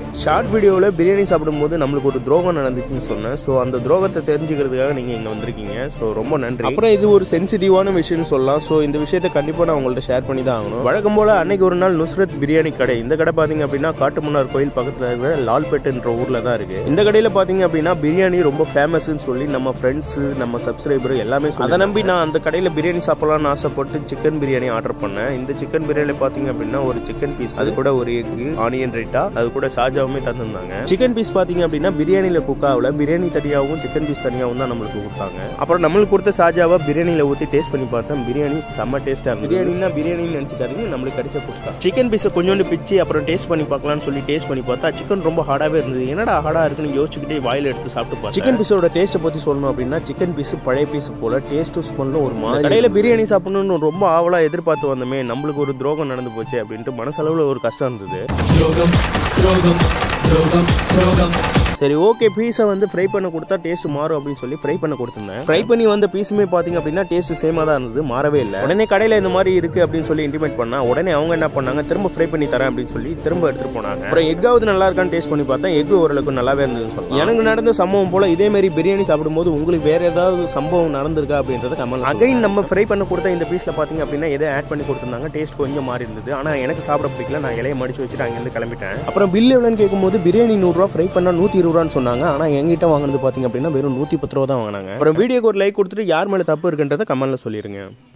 short வீடியோவில் பிரியாணி சாப்பிடும்போது நம்மளுக்கு ஒரு துரோகம் நடந்துச்சுன்னு சொன்னேன் ஸோ அந்த துரோகத்தை தெரிஞ்சுக்கிறதுக்காக நீங்கள் இங்கே வந்திருக்கீங்க ஸோ ரொம்ப நன்றி அப்புறம் இது ஒரு சென்சிட்டிவான விஷயம்னு சொல்லலாம் ஸோ இந்த விஷயத்தை கண்டிப்பாக நான் உங்கள்ட்ட ஷேர் பண்ணி தான் ஆகணும் வழக்கம் போல் அன்னைக்கு ஒரு நாள் நுஸ்ரத் பிரியாணி கடை இந்த கடை பார்த்தீங்க அப்படின்னா காட்டுமன்னார் கோயில் பக்கத்தில் இருக்கிற லால்பேட்டுன்ற ஊரில் தான் இருக்குது இந்த கடையில் பார்த்தீங்க அப்படின்னா பிரியாணி ரொம்ப ஃபேமஸ்ன்னு சொல்லி நம்ம ஃப்ரெண்ட்ஸு நம்ம சப்ஸ்கிரைபர் எல்லாமே சொல்லி அதை நம்பி நான் அந்த கடையில் பிரியாணி சாப்பிடலாம்னு ஆசைப்பட்டு சிக்கன் பிரியாணி ஆர்டர் பண்ணேன் இந்த சிக்கன் பிரியாணி பார்த்தீங்க அப்படின்னா ஒரு சிக்கன் பீஸ் அது கூட ஒரு எக் ஆனியன் ரைட்டா அது கூட ஷாஜாவுமே தந்திருந்தாங்க சிக்கன் பீஸ் பார்த்தீங்க அப்படின்னா பிரியாணியில் குக் ஆகல பிரியாணி தனியாகவும் சிக்கன் பீஸ் தனியாகவும் தான் நம்மளுக்கு கொடுத்தாங்க அப்புறம் நம்மளுக்கு கொடுத்த ஷாஜாவை பிரியாணியில் ஊற்றி டேஸ்ட் பண்ணி பார்த்தேன் பிரியாணி செம்ம டேஸ்ட்டாக இருந்தது பிரியாணினா பிரியாணின்னு நினச்சிக்காதீங்க நம்மளுக்கு கிடைச்ச புஷ்கா சிக்கன் பீஸை கொஞ்சோண்டு பிச்சு அப்புறம் டேஸ்ட் பண்ணி பார்க்கலாம்னு சொல்லி டேஸ்ட் பண்ணி பார்த்தா சிக்கன் ரொம்ப ஹார்டாகவே இருந்தது என்னடா ஹார்டாக இருக்குன்னு யோசிச்சுக்கிட்டே வாயில் எடுத்து சாப்பிட்டு பார்த்தேன் சிக்கன் பீஸோட டேஸ்ட்டை பற்றி சொல்லணும் அப்படின்னா சிக்கன் பீஸ் பழைய பீஸ் போல டேஸ்ட்டும் ஸ்மெல்லும் ஒரு மாதிரி கடையில் பிரியாணி சாப்பிடணும்னு ரொம்ப ஆவலாக எதிர்பார்த்து வந்தோமே நம்மளுக்கு ஒரு துரோகம் நடந்து போச்சு அப்படின்ட்டு மனசளவில் ஒரு கஷ்டம் இருந்தது துரோகம் துரோகம் துரோகம் துரோகம் சரி ஓகே பீஸை வந்து ஃப்ரை பண்ண கொடுத்தா டேஸ்ட் மாறும் அப்படின்னு சொல்லி ஃப்ரை பண்ண கொடுத்துருந்தேன் ஃப்ரை பண்ணி வந்த பீஸுமே பார்த்தீங்க அப்படின்னா டேஸ்ட் சேமாக தான் இருந்தது மாறவே இல்லை உடனே கடையில் இந்த மாதிரி இருக்கு அப்படின்னு சொல்லி இன்டிமேட் பண்ணா உடனே அவங்க என்ன பண்ணாங்க திரும்ப ஃப்ரை பண்ணி தரேன் அப்படின்னு சொல்லி திரும்ப எடுத்துட்டு போனாங்க அப்புறம் எக்காவது நல்லா இருக்கான்னு டேஸ்ட் பண்ணி பார்த்தா எக் ஓரளவுக்கு நல்லாவே இருந்ததுன்னு சொல்லலாம் எனக்கு நடந்த சம்பவம் போல இதே மாதிரி பிரியாணி சாப்பிடும்போது உங்களுக்கு வேற ஏதாவது சம்பவம் நடந்திருக்கா அப்படின்றத கமல் அகைன் நம்ம ஃப்ரை பண்ண கொடுத்த இந்த பீஸில் பார்த்தீங்க அப்படின்னா எதை ஆட் பண்ணி கொடுத்துருந்தாங்க டேஸ்ட் கொஞ்சம் மாறி இருந்தது ஆனால் எனக்கு சாப்பிட பிடிக்கல நான் இலையை மடிச்சு வச்சுட்டு அங்கேருந்து கிளம்பிட்டேன் அப்புறம் பில் எவ்வளோன்னு கேட்கும்போது பிரியாணி நூறுரூவா ஃப்ரை பண்ணால் நூற்றி இருபது ரூபான்னு சொன்னாங்க ஆனால் எங்கிட்ட வாங்கினது பார்த்தீங்க அப்படின்னா வெறும் நூற்றி பத்து ரூபா தான் வாங்கினாங்க அப்புறம் வீடியோக்கு ஒரு லைக் கொடுத்துட்டு யார் மேலே தப்பு இருக்குன்றதை கமெண்ட்ல சொல்லிடுங்க